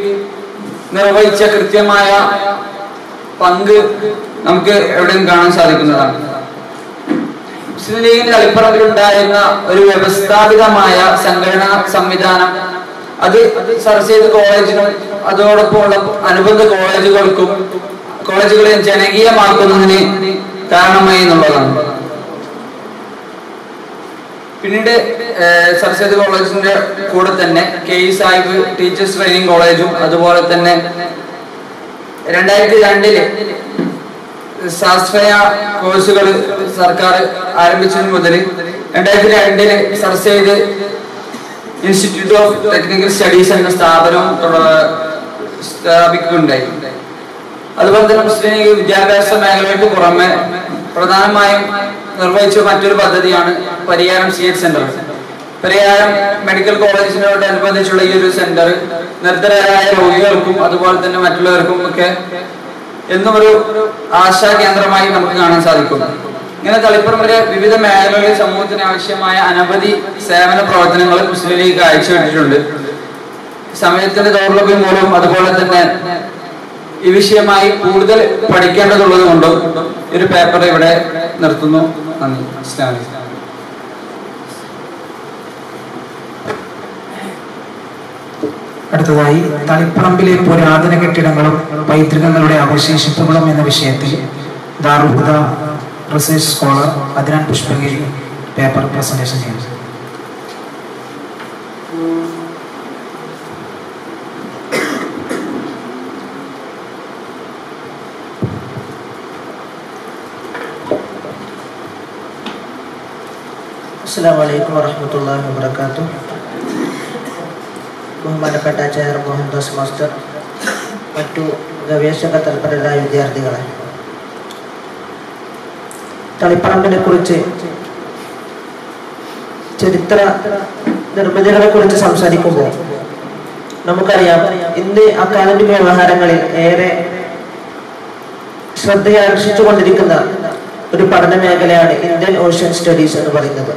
നിർവഹിച്ച കൃത്യമായ പങ്ക് നമുക്ക് എവിടെയും കാണാൻ സാധിക്കുന്നതാണ് മുസ്ലിം ലീഗിന്റെ കളിപ്പറമ്പിലുണ്ടായിരുന്ന ഒരു വ്യവസ്ഥാപിതമായ സംഘടനാ സംവിധാനം അത് സർ സെയ്ദ് കോളേജിനും അതോടൊപ്പമുള്ള അനുബന്ധ കോളേജുകൾക്കും കോളേജുകളെയും ജനകീയമാക്കുന്നതിന് കാരണമായി എന്നുള്ളതാണ് പിന്നീട് ഏഹ്, സർ സെയ്ദ് കോളേജിന്റെ കൂടെ തന്നെ കെ ഇ സാഹിബ് ടീച്ചേഴ്സ് ട്രെയിനിങ് കോളേജും അതുപോലെ തന്നെ രണ്ടായിരത്തി രണ്ടില് ശാസ്ത്രീയ കോഴ്സുകൾ സർക്കാർ ആരംഭിച്ചത് മുതൽ രണ്ടായിരത്തി രണ്ടില് sir Syed institute of technical studies എന്ന സ്ഥാപനവും തുട- സ്ഥാപിക്കുകയുണ്ടായി അതുപോലെ തന്നെ മുസ്ലിം ലീഗ് വിദ്യാഭ്യാസ മേഖലയ്ക്ക് പുറമെ പ്രധാനമായും നിർവഹിച്ച മറ്റൊരു പദ്ധതിയാണ് Pariyaram C H centre Pariyaram medical കോളേജിനോടനുബന്ധിച്ചുള്ള ഈ ഒരു സെന്റർ നിർദ്ധരായ രോഗികൾക്കും അതുപോലെ തന്നെ മറ്റുള്ളവർക്കും ഒക്കെ എന്നും ഒരു ആശാ കേന്ദ്രമായി നമുക്ക് കാണാൻ സാധിക്കും ഇങ്ങനെ തളിപ്പറമ്പിലെ വിവിധ മേഖലകളിൽ സമൂഹത്തിന് ആവശ്യമായ അനവധി സേവന പ്രവർത്തനങ്ങൾ മുസ്ലിം ലീഗ് കാഴ്ചവെച്ചിട്ടുണ്ട് സമയത്തിന്റെ ദൗർലഭ്യം മൂലം അതുപോലെ തന്നെ ഈ വിഷയമായി കൂടുതൽ പഠിക്കേണ്ടതുള്ളത് കൊണ്ടും ഈ ഒരു പേപ്പർ ഇവിടെ നിർത്തുന്നു നന്ദി അസ്സലാമു അലൈക്കും. അടുത്തതായി തളിപ്പറമ്പിലെ പുരാതന കെട്ടിടങ്ങളും പൈതൃകങ്ങളുടെ അവശേഷിപ്പുകളും എന്ന വിഷയത്തിൽ Darul Huda research scholar Adnan Pushpagiri paper presentation ചെയ്യുന്നു അസ്സാം വലൈക്കും വറഹമത്തല്ലാഹി വബർക്കാത്തു ബഹുമാനപ്പെട്ട ചെയർ മോഹൻദാസ് മാസ്റ്റർ മറ്റു ഗവേഷക തൽപരരായ വിദ്യാർത്ഥികളെ തളിപ്പറമ്പിനെ കുറിച്ച് ചരിത്ര നിർമ്മിതികളെ കുറിച്ച് സംസാരിക്കുമ്പോൾ നമുക്കറിയാം ഇന്ന് അക്കാദമിക് വ്യവഹാരങ്ങളിൽ ഏറെ ശ്രദ്ധയാകർഷിച്ചുകൊണ്ടിരിക്കുന്ന ഒരു പഠന മേഖലയാണ് ഇന്ത്യൻ ഓഷ്യൻ സ്റ്റഡീസ് എന്ന് പറയുന്നത്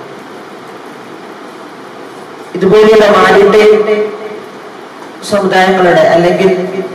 ഇതുപോലെയുള്ള മാലിന്യ സമുദായങ്ങളുടെ അല്ലെങ്കിൽ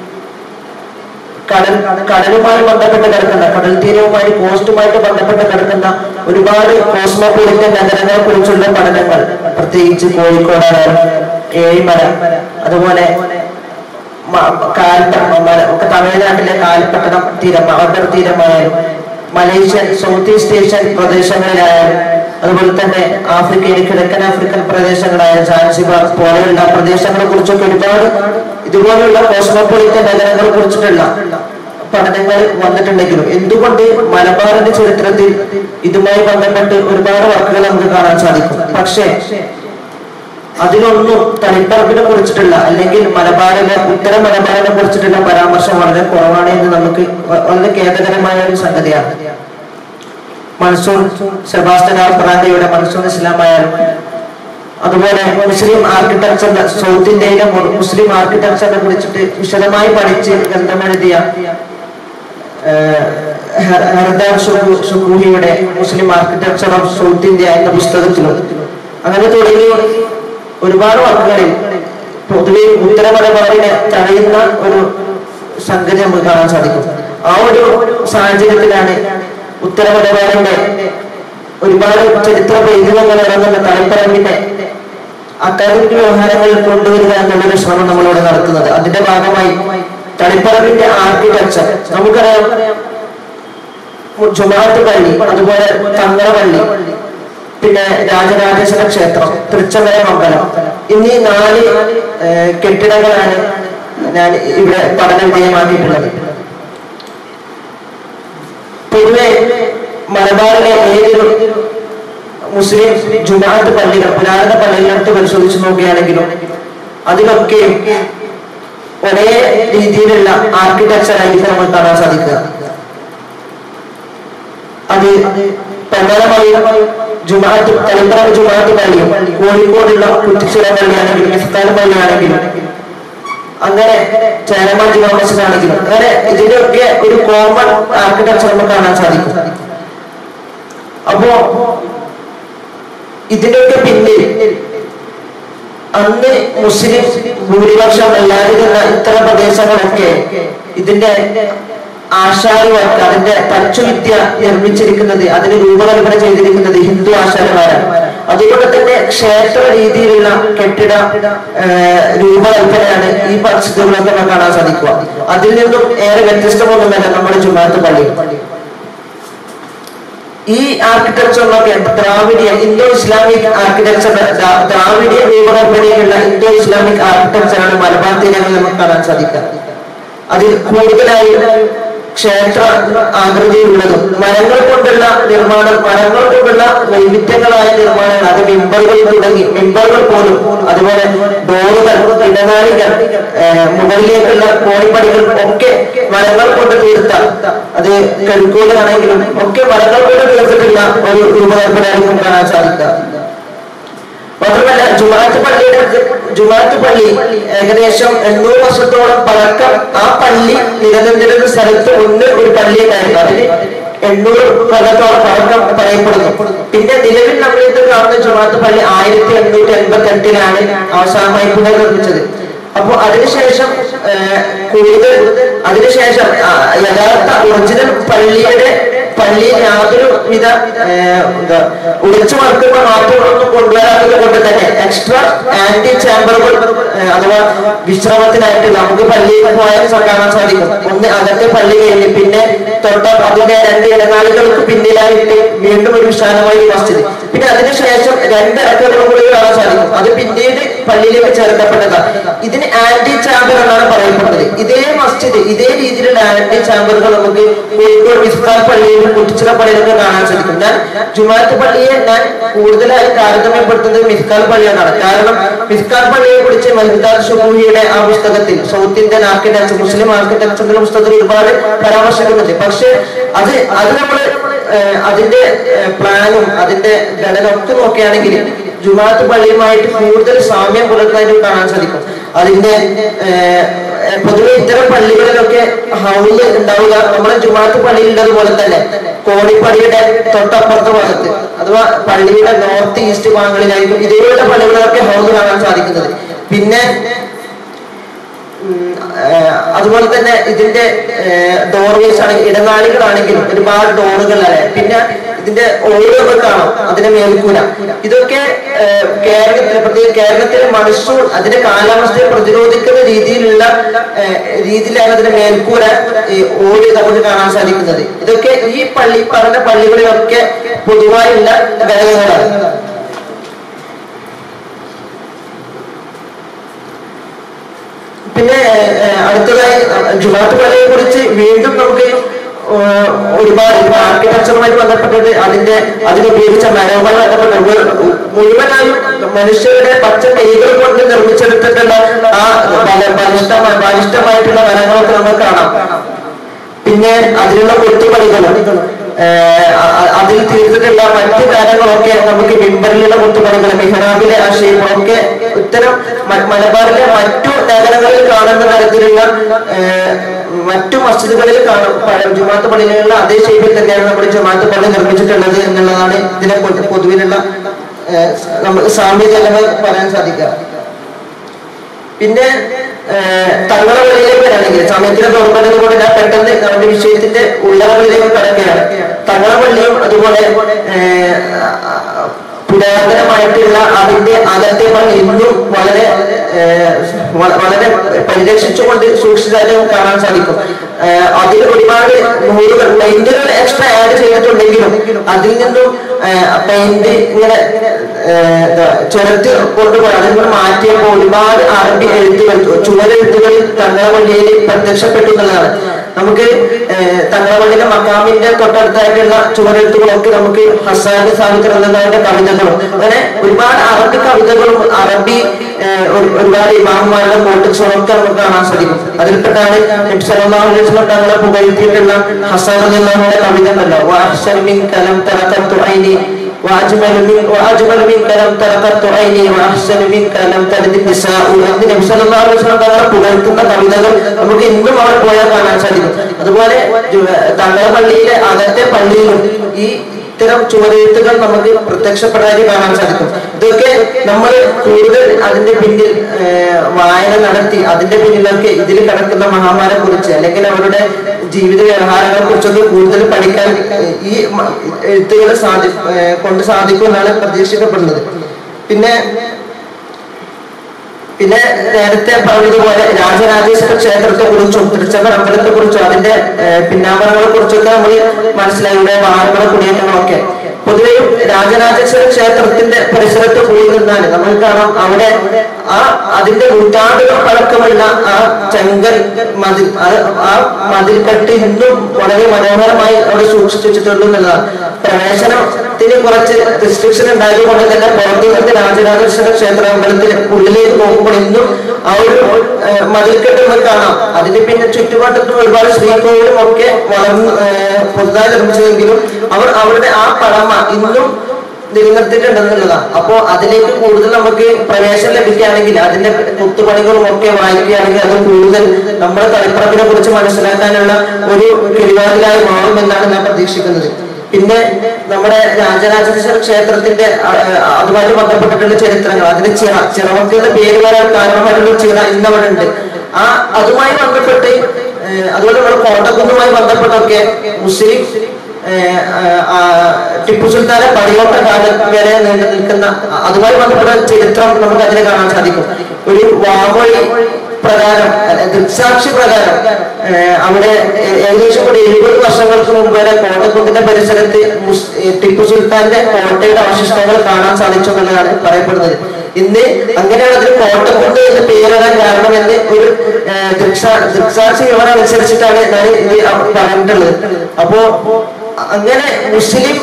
കടൽ കടലുമായി ബന്ധപ്പെട്ട് കിടക്കുന്ന കടൽ തീരവുമായി കോസ്റ്റുമായിട്ട് ബന്ധപ്പെട്ട് കിടക്കുന്ന ഒരുപാട് കോസ്മോപൊളിറ്റൻ നഗരങ്ങളെ കുറിച്ചുള്ള പഠനങ്ങൾ പ്രത്യേകിച്ച് കോഴിക്കോട് ഏഴിമല അതുപോലെ മ- കാൽപ്പ മല- തമിഴ്നാട്ടിലെ കാൽപ്പട്ടണം തീരം അവർക്കർ തീരമായാലും മലേഷ്യൻ സൗത്ത് ഈസ്റ്റ് ഏഷ്യൻ പ്രദേശങ്ങളിലായാലും അതുപോലെ തന്നെ ആഫ്രിക്കയിൽ കിഴക്കൻ ആഫ്രിക്കൻ പ്രദേശങ്ങളായ സാൻസിബാർ പോലെയുള്ള പ്രദേശങ്ങളെ കുറിച്ചൊക്കെ ഒരുപാട് ഇതുപോലുള്ള കോസ്മോപൊളിറ്റൻ നഗരങ്ങളെ കുറിച്ചിട്ടുള്ള പഠനങ്ങൾ വന്നിട്ടുണ്ടെങ്കിലും എന്തുകൊണ്ട് മലബാറിന്റെ ചരിത്രത്തിൽ ഇതുമായി ബന്ധപ്പെട്ട് ഒരുപാട് വർക്കുകൾ നമുക്ക് കാണാൻ സാധിക്കും പക്ഷേ അതിലൊന്നും തളിപ്പറമ്പിനെ കുറിച്ചിട്ടുള്ള അല്ലെങ്കിൽ മലബാറിലെ ഉത്തര മലബാറിനെ കുറിച്ചിട്ടുള്ള പരാമർശം വളരെ കുറവാണ് എന്ന് നമുക്ക് വ- വളരെ ഖേദകരമായ ഒരു സംഗതിയാണ് മൻസൂർ സെബാസ്റ്റ്യൻ ആർ പ്രാന്തയുടെ മൻസൂർ ഇസ്ലാം ആയാലും അതുപോലെ മുസ്ലിം ആർക്കിടെക്ചറിന്റെ സൗത്ത് ഇന്ത്യയിലെ മു- മുസ്ലിം ആർക്കിടെക്ചറിനെ കുറിച്ചിട്ട് വിശദമായി പഠിച്ച് ഗ്രന്ഥമെഴുതിയ ഏഹ്, ഹെർ- ഹർദാർ ഷുഹൂ- ഷുഹൂഹിയുടെ Muslim architecture of South India എന്ന പുസ്തകത്തിലും അങ്ങനെ തുടങ്ങി ഒരുപാട് വർക്കുകളിൽ പൊതുവെ ഉത്തര മലബാറിനെ തടയുന്ന ഒരു സംഗതി നമുക്ക് കാണാൻ സാധിക്കും ആ ഒരു സാഹചര്യത്തിലാണ് ഉത്തര മലബാറിന്റെ ഒരുപാട് ചരിത്ര പൈതൃകങ്ങൾ ഇറങ്ങുന്ന തലപ്പറമ്പിന്റെ അക്കാദമിക് വ്യവഹാരങ്ങളിൽ കൊണ്ടുവരിക എന്നുള്ളൊരു ശ്രമം നമ്മളിവിടെ നടത്തുന്നത് അതിന്റെ ഭാഗമായി തളിപ്പറമ്പിന്റെ ആർക്കിടെക്ചർ നമുക്കറിയാം ജുമാഅത്ത് പള്ളി അതുപോലെ തങ്ങറ പള്ളി പിന്നെ രാജരാജേശ്വര ക്ഷേത്രം തൃച്ചമരം അമ്പലം എന്നീ നാല് ഏഹ്, കെട്ടിടങ്ങളാണ് ഞാൻ ഇവിടെ പഠന വിധേയമാക്കിയിട്ടുള്ളത് പൊതുവെ മലബാറിലെ ഏതൊരു മുസ്ലിം ജുമാഅത്ത് പള്ളികൾ പുരാതന പള്ളികളെടുത്ത് പരിശോധിച്ച് നോക്കുകയാണെങ്കിലും അതിലൊക്കെ ഒരേ രീതിയിലുള്ള ആർക്കിടെക്ചർ ആയിരിക്കും നമ്മൾ കാണാൻ സാധിക്കുക അത് പ്രധാനമായും ജുമാഅത്ത് തലപ്പറമ്പ് ജുമാഅത്ത് പള്ളിയും കോഴിക്കോടുള്ള കുറ്റിച്ചുര പള്ളിയാണെങ്കിലും മിഫ്താൻ പള്ളിയാണെങ്കിലും അങ്ങനെ ചേരമാൻ ജുമാ മസ്ജിദ് ആണെങ്കിലും അങ്ങനെ ഇതിന്റെയൊക്കെ ഒരു കോമൺ ആർക്കിടെക്ചർ നമുക്ക് കാണാൻ സാധിക്കും അപ്പോ ഇതിന്റെയൊക്കെ പിന്നിൽ അന്ന് മുസ്ലിം ഭൂരിപക്ഷം എല്ലാവരും ഇത്തരം പ്രദേശങ്ങളൊക്കെ ഇതിന്റെ ആശാരി വർക്ക് അതിന്റെ തച്ചുവിദ്യ നിർമ്മിച്ചിരിക്കുന്നത് അതിന് രൂപകൽപ്പന ചെയ്തിരിക്കുന്നത് ഹിന്ദു ആശാരിമാരാണ് അതുകൊണ്ട് തന്നെ ക്ഷേത്ര രീതിയിലുള്ള കെട്ടിട ആ, രൂപകൽപ്പനയാണ് ഈ പരിസ്ഥിതികളൊക്കെ നമുക്ക് കാണാൻ സാധിക്കുക അതിൽ നിന്നും ഏറെ വ്യത്യസ്തമൊന്നുമല്ല നമ്മുടെ ജുമാത്ത് പള്ളി ഈ ആർക്കിടെക്ചറിലൊക്കെ ദ്രാവിഡിയ ഇന്തോ ഇസ്ലാമിക് ആർക്കിടെക്ചർ ദ്രാവിഡിയ രൂപകൽപ്പനയിലുള്ള ഇന്തോ ഇസ്ലാമിക് ആർക്കിടെക്ചറാണ് മലബാർ തീരങ്ങളിൽ നമുക്ക് കാണാൻ സാധിക്കുക അതിൽ കൂടുതലായും ക്ഷേത്ര ആകൃതിയുള്ളതും മരങ്ങൾ കൊണ്ടുള്ള നിർമ്മാണം മരങ്ങൾ കൊണ്ടുള്ള വൈവിധ്യങ്ങളായ നിർമ്മാണങ്ങൾ അത് മിമ്പറുകൾ തുടങ്ങി മിമ്പറുകൾ പോലും അതുപോലെ ഡോറുകൾ ഇടനാഴികൾ ഏഹ് മുകളിലേക്കുള്ള കോണിപ്പടികൾ ഒക്കെ മരങ്ങൾ കൊണ്ട് തീർത്ത അത് കഴുക്കോലാണെങ്കിലും ഒക്കെ മരങ്ങൾ കൊണ്ട് തീർത്തിട്ടുള്ള ഒരു രൂപകൽപ്പനയായിരിക്കും കാണാൻ സാധിക്കുക മാത്രമല്ല ജുമാഅത്ത് പള്ളിയുടെ ജുമാഅത്ത് പള്ളി ഏകദേശം എണ്ണൂറ് വർഷത്തോളം പഴക്കം ആ പള്ളി നിലനിന്നിരുന്ന സ്ഥലത്ത് ഒന്ന് ഒരു പള്ളി ഉണ്ടായിരുന്നു അതിന് എണ്ണൂറ് കൊല്ലത്തോളം പഴക്കം പറയപ്പെടുന്നു പിന്നെ നിലവിൽ നമ്മൾ ഇത് കാണുന്ന ജുമാഅത്ത് പള്ളി ആയിരത്തി എണ്ണൂറ്റി എൺപത്തി എട്ടിലാണ് അവസാനമായി പുനർനിർമ്മിച്ചത് അപ്പൊ അതിനുശേഷം ഏഹ്, കൂടുതൽ അതിനുശേഷം ആ, യഥാർത്ഥ ഒറിജിനൽ പള്ളിയുടെ പള്ളിയിൽ യാതൊരു വിധ ഏഹ്, എന്താ ഒളിച്ചു മറക്കുന്ന മാറ്റങ്ങളൊന്നും കൊണ്ടുവരാത്തത് കൊണ്ട് തന്നെ എക്സ്ട്രാ ആന്റി ചാമ്പറുകൾ ഏഹ്, അഥവാ വിശ്രമത്തിനായിട്ട് നമുക്ക് പള്ളിയിൽ പോയാൽ കാണാൻ സാധിക്കും ഒന്ന് അകത്തെ പള്ളി കഴിഞ്ഞ് പിന്നെ തൊട്ട അതിന്റെ രണ്ട് ഇടനാളുകൾക്ക് പിന്നിലായിട്ട് വീണ്ടും ഒരു വിശാലമായ ഒരു മസ്ജിദ് പിന്നെ അതിനുശേഷം രണ്ട് ഇടക്കുകളും കൂടി കാണാൻ സാധിക്കും അത് പിന്നീട് പള്ളിയിലേക്ക് ചേർക്കപ്പെട്ടതാണ് ഇതിന് ആന്റി ചാമ്പർ എന്നാണ് പറയപ്പെടുന്നത് ഇതേ മസ്ജിദ് ഇതേ രീതിയിലുള്ള ആന്റി ചാമ്പറുകൾ നമുക്ക് കോഴിക്കോട് മിസ്ബാൽ പള്ളിയിലും കുറ്റിച്ചിറ പള്ളിയിലൊക്കെ കാണാൻ സാധിക്കും ഞാൻ ജുമാഅത്ത് പള്ളിയെ ഞാൻ കൂടുതലായി താരതമ്യപ്പെടുത്തുന്നത് മിസ്കാൽ പള്ളിയാണ് കാരണം മിസ്കാൽ പള്ളിയെ കുറിച്ച് മഹിദാർ ഷുബൂഹിയുടെ ആ പുസ്തകത്തിൽ സൗത്ത് ഇന്ത്യൻ ആർക്കിടെക്ചർ മുസ്ലിം ആർക്കിടെക്ചറിന്റെ പുസ്തകത്തിൽ ഒരുപാട് പരാമർശിക്കുന്നുണ്ട് പക്ഷെ അത് അത് നമ്മൾ അതിന്റെ ഏഹ്, പ്ലാനും അതിന്റെ ഘടന ഒക്കെ നോക്കുകയാണെങ്കിൽ ജുമാഅത്ത് പള്ളിയുമായിട്ട് കൂടുതൽ സാമ്യം പുലർത്താനായിട്ട് കാണാൻ സാധിക്കും അതിന്റെ ഏഹ്, ഏഹ്, പൊതുവെ ഇത്തരം പള്ളികളിലൊക്കെ ഹൗല് ഉണ്ടാവുക നമ്മുടെ ജുമാഅത്ത് പള്ളിയിലുള്ളത് പോലെ തന്നെ കോണിപ്പള്ളിയുടെ തൊട്ടപ്പുറത്തെ ഭാഗത്ത് അഥവാ പള്ളിയുടെ നോർത്ത് ഈസ്റ്റ് ഭാഗങ്ങളിലായിരിക്കും ഇതുപോലുള്ള പള്ളികളിലൊക്കെ ഹൗല് കാണാൻ സാധിക്കുന്നത് പിന്നെ ഉം, ഏഹ്, അതുപോലെ തന്നെ ഇതിന്റെ ഡോർവേസ് ആണെങ്കിൽ ഇടനാളികളാണെങ്കിലും ഒരുപാട് ഡോറുകളല്ലേ പിന്നെ ഇതിന്റെ ഓരോക്കെ കാണാം അതിന്റെ മേൽക്കൂര ഇതൊക്കെ ഏഹ്, കേരളത്തിൽ പ്രത്യേകിച്ച് കേരളത്തിലെ മൺസൂൺ അതിന്റെ കാലാവസ്ഥയെ പ്രതിരോധിക്കുന്ന രീതിയിലുള്ള ഏഹ്, രീതിയിലാണ് അതിന്റെ മേൽക്കൂര ഈ ഓടി നമുക്ക് കാണാൻ സാധിക്കുന്നത് ഇതൊക്കെ ഈ പള്ളി പറഞ്ഞ പള്ളികളിലൊക്കെ പൊതുവായുള്ള ഘടകങ്ങളാണ് പിന്നെ ഏഹ്, അടുത്തതായി ജുമാത്ത് പള്ളിയെ കുറിച്ച് വീണ്ടും നമുക്ക് ഏഹ്, ഒരുപാട് ആർക്കിടെക്ചറുമായി ബന്ധപ്പെട്ടിട്ട് അതിന്റെ അതിനുപയോഗിച്ച മരവുമായി ബന്ധപ്പെട്ട് മു- മുഴുവനായും മനുഷ്യരുടെ പച്ച കൈകൾ കൊണ്ട് നിർമ്മിച്ചെടുത്തിട്ടുള്ള ആ ബല- ബലിഷ്ഠമായ ബലിഷ്ഠമായിട്ടുള്ള മരങ്ങളൊക്കെ നമുക്ക് കാണാം പിന്നെ അതിലുള്ള കൊത്തുപണികളും ഏഹ്, അ- അ- അതിൽ തീർത്തിട്ടുള്ള മറ്റു കാര്യങ്ങളൊക്കെ നമുക്ക് മിമ്പറിലുള്ള കൊത്തുപണികൾ മെഹ്റാബിലെ ആ ഷേപ്പൊക്കെ ഇത്തരം മ- മലബാറിലെ മറ്റു നഗരങ്ങളിൽ കാണുന്ന തരത്തിലുള്ള ഏഹ്, മറ്റു മസ്ജിദുകളിൽ കാണും പഴ- ജുമാത്ത് പള്ളിയിലുള്ള അതേ ഷേപ്പിൽ തന്നെയാണ് നമ്മുടെ ജുമാത്ത് പള്ളി നിർമ്മിച്ചിട്ടുള്ളത് എന്നുള്ളതാണ് ഇതിനെ പൊ- പൊതുവിലുള്ള ഏഹ്, നമുക്ക് സാമ്യതകൾ പറയാൻ സാധിക്കുക പിന്നെ തങ്ങളുടെ വഴിയിലേക്ക് വരാണെങ്കിൽ സമയത്തിന് തുറന്നത് കൊണ്ട് ഞാൻ പെട്ടെന്ന് നമ്മുടെ വിഷയത്തിന്റെ ഉള്ളവകളിലേക്ക് കടക്കുകയാണ് തങ്ങളുടെ പള്ളിയും അതുപോലെ ഏഹ്, പുരാതനമായിട്ടുള്ള അതിന്റെ അകത്തെ പള്ളി ഇന്നും വളരെ ഏഹ്, വ- വളരെ പരിരക്ഷിച്ചുകൊണ്ട് സൂക്ഷിച്ചാലും കാണാൻ സാധിക്കും ഏഹ്, അതിൽ ഒരുപാട് നൂറുകൾ പെയിന്റുകൾ എക്സ്ട്രാ ആഡ് ചെയ്തിട്ടുണ്ടെങ്കിലും അതിൽ നിന്നും പെയിന്റ് ഇങ്ങനെ ഏഹ്, എന്താ, ചെറുത്ത് കൊണ്ടുപോയി അതിൽ നിന്ന് മാറ്റിയപ്പോൾ ഒരുപാട് അറബി എഴുത്തുകൾ ചുവരെഴുത്തുകൾ തങ്ങളവള്ളിയിൽ പ്രത്യക്ഷപ്പെട്ടു എന്നുള്ളതാണ് നമുക്ക് ഏഹ്, തങ്ങളവള്ളിയിലെ മക്കാമിന്റെ തൊട്ടടുത്തായിട്ടുള്ള ചുവരെഴുത്തുകളൊക്കെ നമുക്ക് ഹസാന്റെ സാഹിത്യങ്ങളുടെ കവിതകളും അങ്ങനെ ഒരുപാട് അറബി കവിതകളും അറബി ഏഹ്, ഒരു- ഒരുപാട് ഇമാമുമാരുടെ നോട്ടുകളൊക്കെ നമുക്ക് കാണാൻ സാധിക്കും അതിൽപ്പെട്ടാണ് നബി സല്ലല്ലാഹു അലൈഹി വസല്ലം തങ്ങളെ പുകഴ്ത്തിയിട്ടുള്ള ഹസാൻ റളിയല്ലാഹുവിന്റെ കവിത ഉണ്ടല്ലോ വഅഹ്സൻ മിൻക ലം തറഖത്തു ഐനി وأجمل من وأجمل منك لم تلقت عيني وأحسن منك لم تلد النساء എന്ന് നബി സല്ലല്ലാഹു അലൈഹി വസല്ലം തങ്ങളെ പുകഴ്ത്തുന്ന കവിതകൾ നമുക്ക് ഇന്നും അവിടെ പോയാൽ കാണാൻ സാധിക്കും അതുപോലെ ജു- തങ്ങളുടെ പള്ളിയിലെ അകത്തെ പള്ളിയിലും ഈ ഇത്തരം ചുവരെഴുത്തുകൾ നമുക്ക് പ്രത്യക്ഷപ്പെടാതെ കാണാൻ സാധിക്കും ഇതൊക്കെ നമ്മൾ കൂടുതൽ അതിന്റെ പിന്നിൽ ഏഹ്, വായന നടത്തി അതിന്റെ പിന്നിലൊക്കെ ഇതിൽ കിടക്കുന്ന മഹാമാരെ കുറിച്ച് അല്ലെങ്കിൽ അവരുടെ ജീവിത വ്യവഹാരങ്ങളെ കുറിച്ചൊക്കെ കൂടുതൽ പഠിക്കാൻ ഏഹ്, ഈ മ- എഴുത്തുകൾ സാധി ഏഹ്, കൊണ്ട് സാധിക്കും എന്നാണ് പ്രതീക്ഷിക്കപ്പെടുന്നത് പിന്നെ പിന്നെ നേരത്തെ പറഞ്ഞതുപോലെ രാജരാജേശ്വര ക്ഷേത്രത്തെ കുറിച്ചും തിരുച്ചമ്പർ അമ്പലത്തെ കുറിച്ചും അതിന്റെ ഏഹ്, പിന്നാമ്പറങ്ങളെ കുറിച്ചൊക്കെ നമ്മൾ മനസ്സിലായി ഇവിടെ വാഹനങ്ങളെ കുടിയേറ്റങ്ങളൊക്കെ പൊതുവെയും രാജരാജേശ്വര ക്ഷേത്രത്തിന്റെ പരിസരത്ത് പോയി നിന്നാൽ നമുക്ക് കാണാം അവിടെ ആ അതിന്റെ നൂറ്റാണ്ടുകൾ പഴക്കമുള്ള ആ ചെങ്കൽ മതിൽ അത് ആ മതിൽ കെട്ടി ഇന്നും വളരെ മനോഹരമായി അവിടെ സൂക്ഷിച്ചു വെച്ചിട്ടുള്ളൂ എന്നുള്ളതാണ് പ്രവേശനത്തിന് കുറച്ച് റെസ്ട്രിക്ഷൻ ഉണ്ടായതുകൊണ്ട് തന്നെ പുറത്തു നിന്ന് രാജരാജേശ്വര ക്ഷേത്ര അമ്പലത്തിൽ ഉള്ളിലേക്ക് പോകുമ്പോൾ ഇന്നും ആ ഒരു ഏഹ്, മതിൽക്കെട്ട് നമുക്ക് കാണാം അതിന് പിന്നെ ചുറ്റുപാട്ടത്തും ഒരുപാട് ശ്രീകോവിലും ഒക്കെ വളർന്ന് ഏഹ്, പുതുതായി നിർമ്മിച്ചതെങ്കിലും അവർ അവരുടെ ആ പഴമ ഇന്നും നിലനിർത്തിയിട്ടുണ്ടെന്നുള്ളതാണ് അപ്പോ അതിലേക്ക് കൂടുതൽ നമുക്ക് പ്രവേശനം ലഭിക്കുകയാണെങ്കിൽ അതിന്റെ കുത്തുപണികളും ഒക്കെ വായിക്കുകയാണെങ്കിൽ അത് കൂടുതൽ നമ്മുടെ തലപ്പറമ്പിനെ കുറിച്ച് മനസ്സിലാക്കാനുള്ള ഒരു കിഴിവാതിലായി മാറുമെന്നാണ് ഞാൻ പ്രതീക്ഷിക്കുന്നത് പിന്നെ നമ്മുടെ രാജരാജേശ്വര ക്ഷേത്രത്തിന്റെ അഹ്, അഹ്, അതുമായിട്ട് ബന്ധപ്പെട്ടിട്ടുള്ള ചരിത്രങ്ങൾ അതിന് ചിറ ചിറവക്കുകളുടെ പേര് വരാൻ കാരണമായിട്ടുള്ള ചിറ ഇന്നവിടെ ഉണ്ട് ആ അതുമായി ബന്ധപ്പെട്ട് ഏഹ്, അതുപോലെ നമ്മുടെ കോട്ടക്കുന്നുമായി ബന്ധപ്പെട്ടൊക്കെ മുസ്ലിം ഏഹ്, ആ, ടിപ്പു സുൽത്താനെ പടിയോട്ട കാലം വരെ നീണ്ടു നിൽക്കുന്ന അതുമായി ബന്ധപ്പെട്ട ചരിത്രം നമുക്ക് അതിനെ കാണാൻ സാധിക്കും ഒരു വാമൊഴി പ്രകാരം അല്ല, ദൃക്സാക്ഷി പ്രകാരം ഏഹ്, അവിടെ ഏ- ഏകദേശം ഒരു എഴുപത് വർഷങ്ങൾക്ക് മുമ്പ് വരെ കോട്ടക്കുന്നിന്റെ പരിസരത്ത് മുസ്- ഏ, ടിപ്പു സുൽത്താന്റെ കോട്ടയുടെ അവശിഷ്ടങ്ങൾ കാണാൻ സാധിച്ചു എന്നുള്ളതാണ് പറയപ്പെടുന്നത് ഇന്ന് അങ്ങനെയാണ് അതിന് കോട്ടക്കുന്ന് എന്ന് പേരിടാൻ കാരണമെന്ന് ഒരു ഏഹ്, ദൃക്സാ ദൃക്സാക്ഷി വിവരം അനുസരിച്ചിട്ടാണ് ഞാൻ ഇത് അവ- പറഞ്ഞിട്ടുള്ളത് അപ്പോ അങ്ങനെ മുസ്ലിം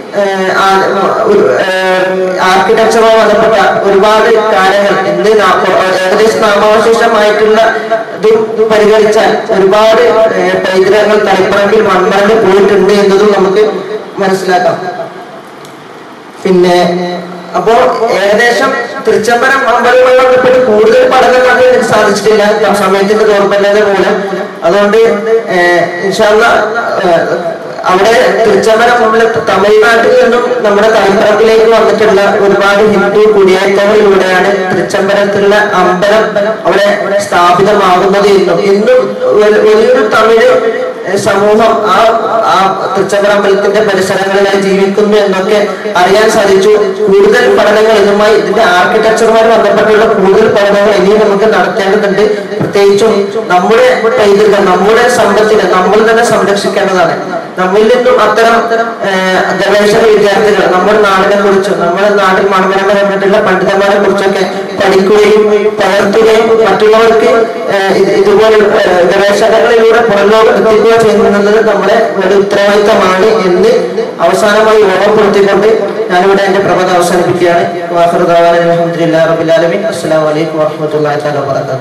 ആർക്കിടെക്ചറുമായി ബന്ധപ്പെട്ട ഒരുപാട് കാര്യങ്ങൾ ഇന്ന് നാ- ഏകദേശം നാമാവശേഷമായിട്ടുള്ള ഇതും പരിഗണിച്ചാൽ ഒരുപാട് ഏഹ്, പൈതൃകങ്ങൾ തലപ്പറമ്പിൽ മൺമറഞ്ഞ് പോയിട്ടുണ്ട് എന്നതും നമുക്ക് മനസ്സിലാക്കാം പിന്നെ അപ്പോ ഏകദേശം തൃച്ചംബരം അമ്പലവുമായി ബന്ധപ്പെട്ട് കൂടുതൽ പഠനം നടത്താൻ എനിക്ക് സാധിച്ചിട്ടില്ല ആ സമയത്തിന്റെ ദൗർബല്യത മൂലം അതുകൊണ്ട് ഏഹ്, ഇൻഷാല്ല ഏഹ്, അവിടെ തൃച്ചംബരം നമ്മള് തമിഴ്നാട്ടിൽ നിന്നും നമ്മുടെ തലപ്പറമ്പിലേക്ക് വന്നിട്ടുള്ള ഒരുപാട് ഹിന്ദു കുടിയേറ്റങ്ങളിലൂടെയാണ് തൃച്ചംബരത്തിലുള്ള അമ്പലം അവിടെ സ്ഥാപിതമാകുന്നത് എന്നും ഇന്നും വലി- വലിയൊരു തമിഴ് ഏഹ് സമൂഹം ആ ആ തൃച്ചംബര അമ്പലത്തിന്റെ പരിസരങ്ങളിലായി ജീവിക്കുന്നു എന്നൊക്കെ അറിയാൻ സാധിച്ചു കൂടുതൽ പഠനങ്ങൾ ഇതുമായി ഇതിന്റെ ആർക്കിടെക്ചറുമായി ബന്ധപ്പെട്ടുള്ള കൂടുതൽ പഠനങ്ങൾ ഇനിയും നമുക്ക് നടത്തേണ്ടതുണ്ട് പ്രത്യേകിച്ചും നമ്മുടെ പൈതൃകം നമ്മുടെ സമ്പത്തിനെ നമ്മൾ തന്നെ സംരക്ഷിക്കേണ്ടതാണ് നമ്മിൽ നിന്നും അത്തരം ഏഹ്, ഗവേഷക വിദ്യാർത്ഥികൾ നമ്മുടെ നാടിനെ കുറിച്ചും നമ്മുടെ നാട്ടിൽ മണമനമ കണ്ടിട്ടുള്ള പണ്ഡിതന്മാരെ കുറിച്ചൊക്കെ പഠിക്കുകയും പകർത്തുകയും മറ്റുള്ളവർക്ക് ഏഹ്, ഇത് ഇതുപോലെ ഏഹ്, ഗവേഷണങ്ങളിലൂടെ പുറംലോകം എത്തിക്കുക ചെയ്യുന്നത് നമ്മുടെ ഒരു ഉത്തരവാദിത്തമാണ് എന്ന് അവസാനമായി ഓർമ്മപ്പെടുത്തിക്കൊണ്ട് ഞാനിവിടെ എന്റെ പ്രബന്ധ അവസാനിപ്പിക്കുകയാണ് വാഹൃദാൻ അലഹമുല്ലാ റബുലാലമീൻ അസ്സാം വലൈക്കും വാഹമത്തല്ലാ വാബർക്കാത്തു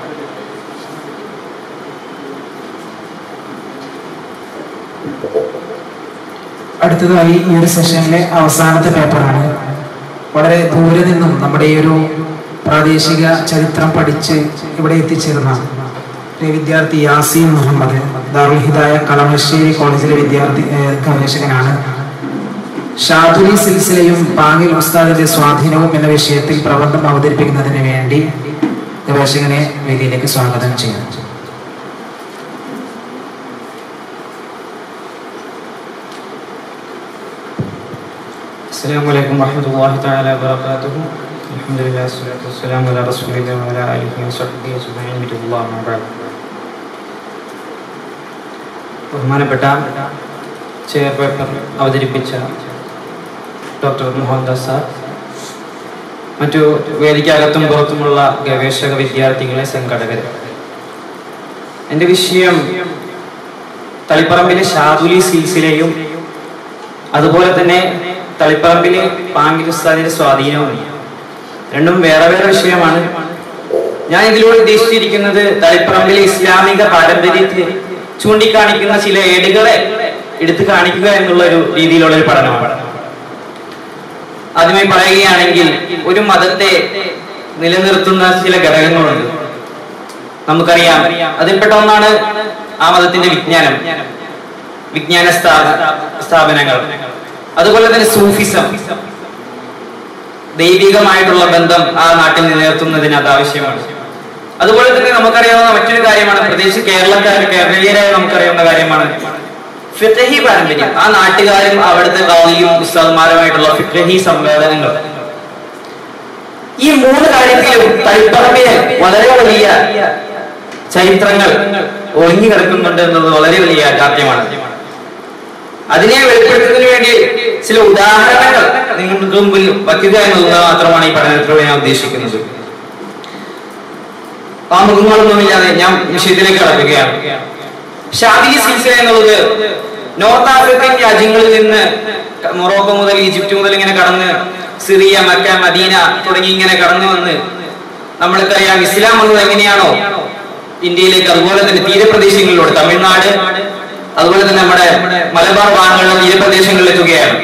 അടുത്തതായി ഈ ഒരു സെഷനിലെ അവസാനത്തെ പേപ്പറാണ് വളരെ ദൂരെ നിന്നും നമ്മുടെ ഈ ഒരു പ്രാദേശിക ചരിത്രം പഠിച്ച് ഇവിടെ എത്തിച്ചേർന്ന ഒരു വിദ്യാർത്ഥി യാസീൻ മുഹമ്മദ് ദാറുൽ ഹിദായ കളമശ്ശേരി കോളേജിലെ വിദ്യാർത്ഥി ഏഹ്, ഗവേഷകനാണ് ഷാദുലി സിൽസിലയും പാങ്ങിൽ ഉസ്താദിന്റെ സ്വാധീനവും എന്ന വിഷയത്തിൽ പ്രബന്ധം അവതരിപ്പിക്കുന്നതിന് വേണ്ടി ഗവേഷകനെ വേദിയിലേക്ക് സ്വാഗതം ചെയ്യുന്നു السلام عليكم ورحمة الله تعالى وبركاته الحمد لله والصلاة والسلام على رسول الله وعلى آله وصحبه أجمعين بسم الله ما بعد ബഹുമാനപ്പെട്ട ചെയർപേപ്പർ അവതരിപ്പിച്ച ഡോക്ടർ മോഹൻദാസ് സാർ മറ്റു വേദിക്കകത്തും പുറത്തുമുള്ള ഗവേഷക വിദ്യാർത്ഥികളെ സംഘടകർ എൻ്റെ വിഷയം തളിപ്പറമ്പിലെ ഷാദുലി സിൽസിലെയും അതുപോലെ തന്നെ തളിപ്പറമ്പിലെ പാങ്കിൽ ഉസ്താദിന്റെ സ്വാധീനവും രണ്ടും വേറെ വേറെ വിഷയമാണ് ഞാൻ ഇതിലൂടെ ഉദ്ദേശിച്ചിരിക്കുന്നത് തളിപ്പറമ്പിലെ ഇസ്ലാമിക പാരമ്പര്യത്തെ ചൂണ്ടിക്കാണിക്കുന്ന ചില ഏടുകളെ എടുത്തു കാണിക്കുക എന്നുള്ള ഒരു രീതിയിലുള്ള ഒരു പഠനമാണ് ആദ്യമായി പറയുകയാണെങ്കിൽ ഒരു മതത്തെ നിലനിർത്തുന്ന ചില ഘടകങ്ങളുണ്ട് നമുക്കറിയാം അതിൽപ്പെട്ട ഒന്നാണ് ആ മതത്തിന്റെ വിജ്ഞാനം വിജ്ഞാന സ്ഥാപ സ്ഥാപനങ്ങൾ അതുപോലെ തന്നെ സൂഫിസം ദൈവികമായിട്ടുള്ള ബന്ധം ആ നാട്ടിൽ നിലനിർത്തുന്നതിന് അത് ആവശ്യമാണ് അതുപോലെ തന്നെ നമുക്കറിയാവുന്ന മറ്റൊരു കാര്യമാണ് പ്രത്യേകിച്ച് കേരളക്കാർ കേരളീയരായ നമുക്കറിയാവുന്ന കാര്യമാണ് ഫിഖഹി പാരമ്പര്യം ആ നാട്ടുകാരും അവിടുത്തെ കവിയും ഉസ്താദ്മാരുമായിട്ടുള്ള ഫിഖഹി സംവേദനങ്ങൾ ഈ മൂന്ന് കാര്യത്തിലും തളിപ്പറമ്പിന് വളരെ വലിയ ചരിത്രങ്ങൾ ഒളിഞ്ഞു കിടക്കുന്നുണ്ട് എന്നത് വളരെ വലിയ യാഥാർത്ഥ്യമാണ് അതിനെ വെളിപ്പെടുത്തുന്നതിന് വേണ്ടി ചില ഉദാഹരണങ്ങൾ നിങ്ങൾക്ക് മുമ്പിൽ വയ്ക്കുക എന്നുള്ളത് മാത്രമാണ് ഈ പഠനത്തിലൂടെ ഞാൻ ഉദ്ദേശിക്കുന്നത് ആമുഖങ്ങളൊന്നുമില്ലാതെ ഞാൻ വിഷയത്തിലേക്ക് കടക്കുകയാണ് ഷാദിലി സിൽസില എന്നുള്ളത് നോർത്ത് ആഫ്രിക്കൻ രാജ്യങ്ങളിൽ നിന്ന് മൊറോക്കോ മുതൽ ഈജിപ്റ്റ് മുതൽ ഇങ്ങനെ കടന്ന് സിറിയ മക്ക മദീന തുടങ്ങി ഇങ്ങനെ കടന്നു വന്ന് നമ്മൾക്കറിയാം ഇസ്ലാം വന്നത് എങ്ങനെയാണോ ഇന്ത്യയിലേക്ക് അതുപോലെ തന്നെ തീരപ്രദേശങ്ങളിലൂടെ തമിഴ്നാട് അതുപോലെ തന്നെ നമ്മുടെ മലബാർ ഭാഗങ്ങളിലെ തീരപ്രദേശങ്ങളിൽ എത്തുകയാണ്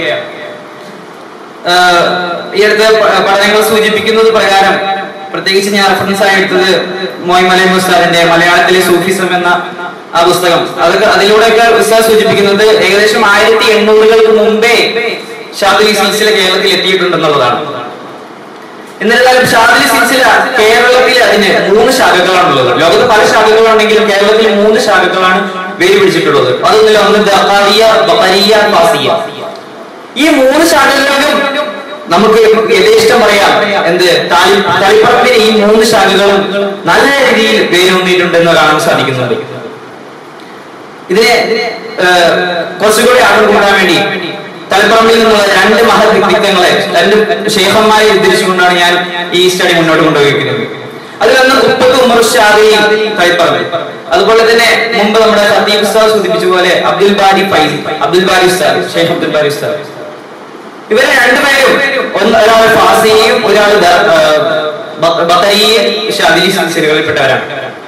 ആഹ് ഈ അടുത്ത പ- പഠനങ്ങൾ സൂചിപ്പിക്കുന്നത് പ്രകാരം പ്രത്യേകിച്ച് ഞാൻ റെഫറൻസ് ആയി എടുത്തത് മോയ് മലയം ഉസ്താദിന്റെ മലയാളത്തിലെ സൂഫിസം എന്ന ആ പുസ്തകം അതൊക്കെ അതിലൂടെയൊക്കെ ഉസ്താദ് സൂചിപ്പിക്കുന്നത് ഏകദേശം ആയിരത്തി എണ്ണൂറുകൾക്ക് മുമ്പേ ഷാദുലി സിൽസില കേരളത്തിൽ എത്തിയിട്ടുണ്ടെന്നുള്ളതാണ് എന്നിരുന്നാലും ഷാദിലി സിൽസില കേരളത്തിൽ അതിന് മൂന്ന് ശാഖകളാണുള്ളത് ലോകത്ത് പല ശാഖകളുണ്ടെങ്കിലും കേരളത്തിൽ മൂന്ന് ശാഖകളാണ് വേര് പിടിച്ചിട്ടുള്ളത് അതൊന്നില്ല ഒന്ന് ദഖാവിയ, ബഖരിയ, ഫാസിയ ഈ മൂന്ന് ശാഖകളിലും നമുക്ക് യഥേഷ്ടം പറയാം എന്ത് താലി- തളിപ്പറമ്പിന് ഈ മൂന്ന് ശാഖകളും നല്ല രീതിയിൽ വേരൂന്നിയിട്ടുണ്ടെന്ന് കാണാൻ സാധിക്കുന്നുണ്ട് ഇതിനെ ഏഹ്, കുറച്ചുകൂടി ആഴം കൂട്ടാൻ വേണ്ടി തളിപ്പറമ്പിൽ നിന്നുള്ള രണ്ട് മഹത് വ്യക്തിത്വങ്ങളെ രണ്ട് ഷേഖന്മാരെ ഉദ്ധരിച്ചുകൊണ്ടാണ് ഞാൻ ഈ സ്റ്റഡി മുന്നോട്ട് കൊണ്ടുപോയിരിക്കുന്നത് അതിലൊന്ന് ഉപ്പത്ത് ഉമർ ഷാദി തളിപ്പറമ്പ് അതുപോലെ തന്നെ മുമ്പ് നമ്മുടെ സദീബ് ഉസ്താദ് സൂചിപ്പിച്ച പോലെ അബ്ദുൽ ബാരി ഫൈസ് അബ്ദുൽ ബാരി ഉസ്താദ് ഷെയ്ഖ് അബ്ദുൽ ബാരി ഉസ്താദ് ഇവരെ രണ്ടുപേരും ഒന്ന് ഒരാൾ ഫാസിയും ഒരാൾ ബത്തരിയും ഷാദിലി സിൽസിലകളിൽപ്പെട്ടവരാണ്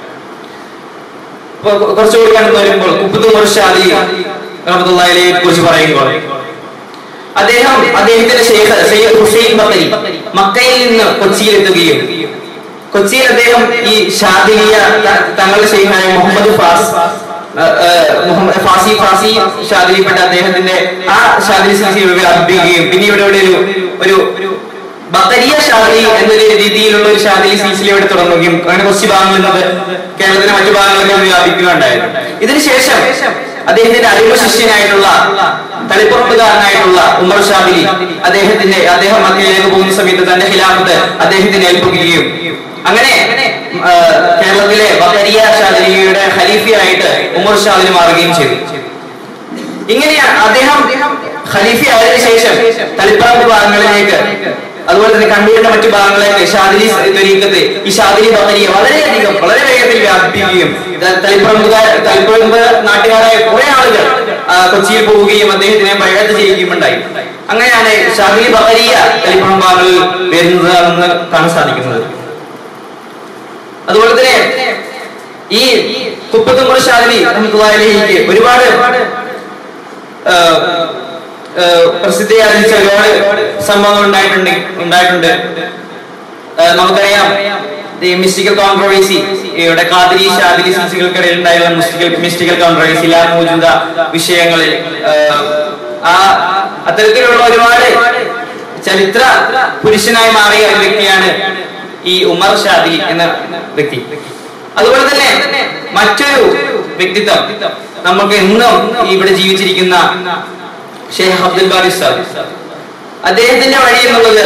ഇപ്പൊ കുറച്ചുകൂടി കടന്നു വരുമ്പോൾ കുപ്പത്തുമൂർ ഷാദി റഹ്മത്തുള്ളാഹിയെ കുറിച്ച് പറയുമ്പോൾ അദ്ദേഹം അദ്ദേഹത്തിന്റെ ഷെയ്ഖ് സയ്യിദ് ഹുസൈൻ ബക്കരി മക്കയിൽ നിന്ന് കൊച്ചിയിൽ എത്തുകയും കൊച്ചിയിൽ അദ്ദേഹം ഈ ഷാദിലിയ ത- തങ്ങളുടെ ഷെയ്ഖായ മുഹമ്മദ് ഫാസ് ആ, ആ, മുഹമ്മദ് ഫാസി ഫാസി ഷാദിലിപ്പെട്ട അദ്ദേഹത്തിന്റെ ആ ഷാദിലി സിൽസില വ്യാപിപ്പിക്കുകയും പിന്നെ ഇവിടെ ഇവിടെ ഒരു ഒരു ബക്കരിയ ഷാദി എന്നൊരു രീതിയിലുള്ള ഒരു ഷാദിലി സിൽസില ഇവിടെ തുടങ്ങുകയും അങ്ങനെ കൊച്ചി ഭാഗങ്ങളിൽ നിന്ന് കേരളത്തിലെ മറ്റു ഭാഗങ്ങളിലേക്ക് വ്യാപിക്കുകയുണ്ടായിരുന്നു ഇതിനുശേഷം അദ്ദേഹത്തിന്റെ അറിവ് ശിഷ്യനായിട്ടുള്ള തളിപ്പുറത്തുകാരനായിട്ടുള്ള ഉമർ ഷാബിലി അദ്ദേഹത്തിന്റെ അദ്ദേഹം മക്കയിലേക്ക് പോകുന്ന സമയത്ത് തന്റെ ഖിലാഫത്ത് അദ്ദേഹത്തിന് ഏൽപ്പിക്കുകയും അങ്ങനെ ആ, കേരളത്തിലെ ബക്കരിയ ഷാദിലിയുടെ ഖലീഫയായിട്ട് ഉമർ ഷാദിലി മാറുകയും ചെയ്തു ഇങ്ങനെയാണ് അദ്ദേഹം ഖലീഫയായതിനു ശേഷം തളിപ്പറമ്പ് ഭാഗങ്ങളിലേക്ക് അതുപോലെ തന്നെ കണ്ണൂരിന്റെ മറ്റു ഭാഗങ്ങളിലേക്ക് ഷാദിലി ത്വരീക്കത്ത് ഈ ഷാദിലി ബക്കരിയെ വളരെയധികം വളരെ വേഗത്തിൽ വ്യാപിപ്പിക്കുകയും ത- തളിപ്പറമ്പുകാർ തളിപ്പറമ്പ് നാട്ടുകാരായ കുറെ ആളുകൾ ആ, കൊച്ചിയിൽ പോവുകയും അദ്ദേഹത്തിനെ ബയത്ത് ചെയ്യുകയും ഉണ്ടായി അങ്ങനെയാണ് ഷാദിലി ബക്കരിയ തളിപ്പറമ്പ് ഭാഗങ്ങളിൽ വരുന്നത് എന്ന് കാണാൻ സാധിക്കുന്നത് അതുപോലെ തന്നെ ഈ കുപ്പത്തുമ്പുറ ഷാദിലി റഹ്മത്തുള്ളാഹിക്ക് ഒരുപാട് ആ, ആ, പ്രസിദ്ധിയാർജിച്ച ഒരുപാട് സംഭവങ്ങൾ ഉണ്ടായിട്ടുണ്ട് ഉണ്ടായിട്ടുണ്ട് ആ, നമുക്കറിയാം ഈ മിസ്റ്റിക്കൽ കോൺട്രവേഴ്സി ഇവിടെ കാതിരി ഷാദിലി സിൽസികൾക്കിടയിൽ ഉണ്ടായുള്ള മിസ്റ്റിക്കൽ മിസ്റ്റിക്കൽ കോൺട്രവേഴ്സി ലാ മോചുദ വിഷയങ്ങളിൽ ആ, ആ അത്തരത്തിലുള്ള ഒരുപാട് ചരിത്ര പുരുഷനായി മാറിയ ഒരു വ്യക്തിയാണ് ഈ ഉമർ ഷാദിലി എന്ന വ്യക്തി അതുപോലെ തന്നെ മറ്റൊരു വ്യക്തിത്വം നമുക്ക് ഇന്നും ഇവിടെ ജീവിച്ചിരിക്കുന്ന ഷെയ്ഖ് അബ്ദുൽ ബാരി സാദ് അദ്ദേഹത്തിന്റെ വഴി എന്നുള്ളത്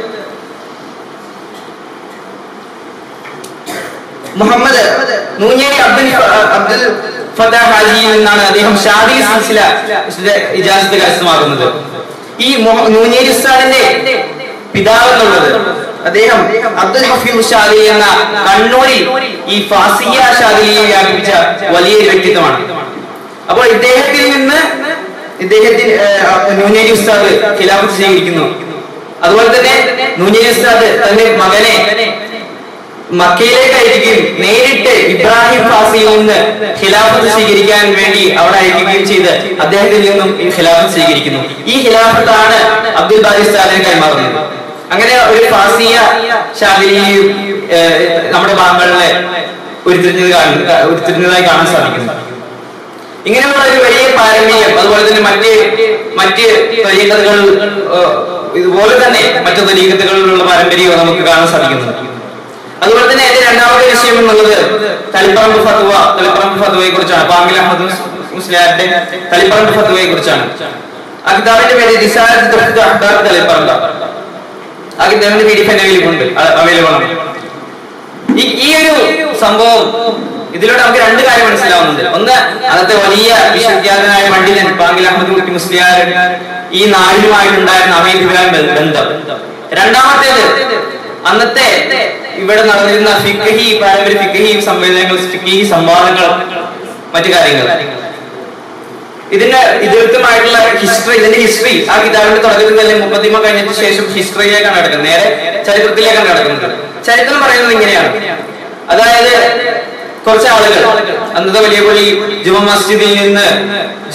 മുഹമ്മദ് നൂഞ്ഞേരി അബ്ദുൽ ഫ- അബ്ദുൽ ഫത്താഹ് ഹാജിയിൽ നിന്നാണ് അദ്ദേഹം ഷാദി സിൽസില ഇജാസത്ത് കരസ്ഥമാകുന്നത് ഈ മുഹ- നൂഞ്ഞേരി ഉസ്താദിന്റെ പിതാവ് എന്നുള്ളത് അദ്ദേഹം അബ്ദുൽ ഹഫീദ് ഷാദി എന്ന കണ്ണൂരിൽ ഈ ഫാസിയ ഷാദിയെ വ്യാപിപ്പിച്ച വലിയൊരു വ്യക്തിത്വമാണ് അപ്പോൾ ഇദ്ദേഹത്തിൽ നിന്ന് ഇദ്ദേഹത്തിന് നൂഞ്ഞേരി ഉസ്താദ് ഖിലാഫത്ത് സ്വീകരിക്കുന്നു അതുപോലെ തന്നെ നൂഞ്ഞേരി ഉസ്താദ് തന്റെ മകനെ മക്കയിലേക്ക് അയക്കുകയും നേരിട്ട് ഇബ്രാഹിം ഫാസിയിൽ നിന്ന് ഖിലാഫത്ത് സ്വീകരിക്കാൻ വേണ്ടി അവിടെ അയക്കുകയും ചെയ്ത് അദ്ദേഹത്തിൽ നിന്നും ഈ ഖിലാഫത്ത് സ്വീകരിക്കുന്നു ഈ ഖിലാഫത്താണ് അബ്ദുൽ ബാരി ഉസ്താദിനെ കൈമാറുന്നത് അങ്ങനെ ഒരു ഫാസിയ ഷാദിലിയും നമ്മുടെ ഭാഗങ്ങളിലെ ഉരുത്തിരിഞ്ഞത് കാണും ഉരുത്തിരിഞ്ഞതായി കാണാൻ സാധിക്കുന്നു ഇങ്ങനെയുള്ള ഒരു വലിയ പാരമ്പര്യം അതുപോലെ തന്നെ മറ്റ് മറ്റ് ത്വരീക്കത്തുകൾ ഇതുപോലെ തന്നെ മറ്റു ത്വരീക്കത്തുകളിലുള്ള പാരമ്പര്യവും നമുക്ക് കാണാൻ സാധിക്കുന്നുണ്ട് അതുപോലെ തന്നെ എന്റെ രണ്ടാമത്തെ വിഷയം എന്നുള്ളത് തളിപ്പറമ്പ് ഫത്വ തളിപ്പറമ്പ് ഫത്വയെ കുറിച്ചാണ് പാങ്കിൽ അഹമ്മദ് മുസ്ലിയാരുടെ തളിപ്പറമ്പ് ഫത്വയെ കുറിച്ചാണ് ആ കിതാബിന്റെ പേര് റിസാലത്ത് തഫ്ത് അഹ്ബാർ തളിപ്പറമ്പ് ആ കിതാബിന്റെ പി ഡി എഫ് എന്റെ കയ്യിലുണ്ട് അവൈലബിൾ ആണ് ഈ ഈ ഒരു സംഭവം ഇതിലൂടെ നമുക്ക് രണ്ട് കാര്യം മനസ്സിലാവുന്നുണ്ട് ഒന്ന് അന്നത്തെ വലിയ വിശ്വവിദ്യാലയനായ മണ്ഡിലൻ പാങ്കിൽ അഹമ്മദ് കുട്ടി മുസ്ലിയാർ ഈ നാടിനുമായിട്ടുണ്ടായിരുന്ന അമേരിക്കാൻ ബന്ധം രണ്ടാമത്തേത് അന്നത്തെ ഇവിടെ നടന്നിരുന്ന ഫിക്കഹി പാരമ്പര്യ ഫിക്കഹി സംവേദനങ്ങൾ ഫിക്കഹി സംവാദങ്ങൾ മറ്റു കാര്യങ്ങൾ ഇതിന്റെ ഇതിവൃത്തമായിട്ടുള്ള ഹിസ്റ്ററി ഇതിന്റെ ഹിസ്റ്ററി ആ കിതാബിന്റെ തുടക്കത്തിൽ തന്നെ മുപ്പത്തിമ കഴിഞ്ഞതിന് ശേഷം ഹിസ്റ്ററിയിലേക്കാണ് കിടക്കുന്നത് നേരെ ചരിത്രത്തിലേക്കാണ് കിടക്കുന്നത് ചരിത്രം പറയുന്നത് ഇങ്ങനെയാണ് അതായത് കുറച്ച് ആളുകൾ അന്നത്തെ വലിയ പള്ളി ജുമ മസ്ജിദിൽ നിന്ന്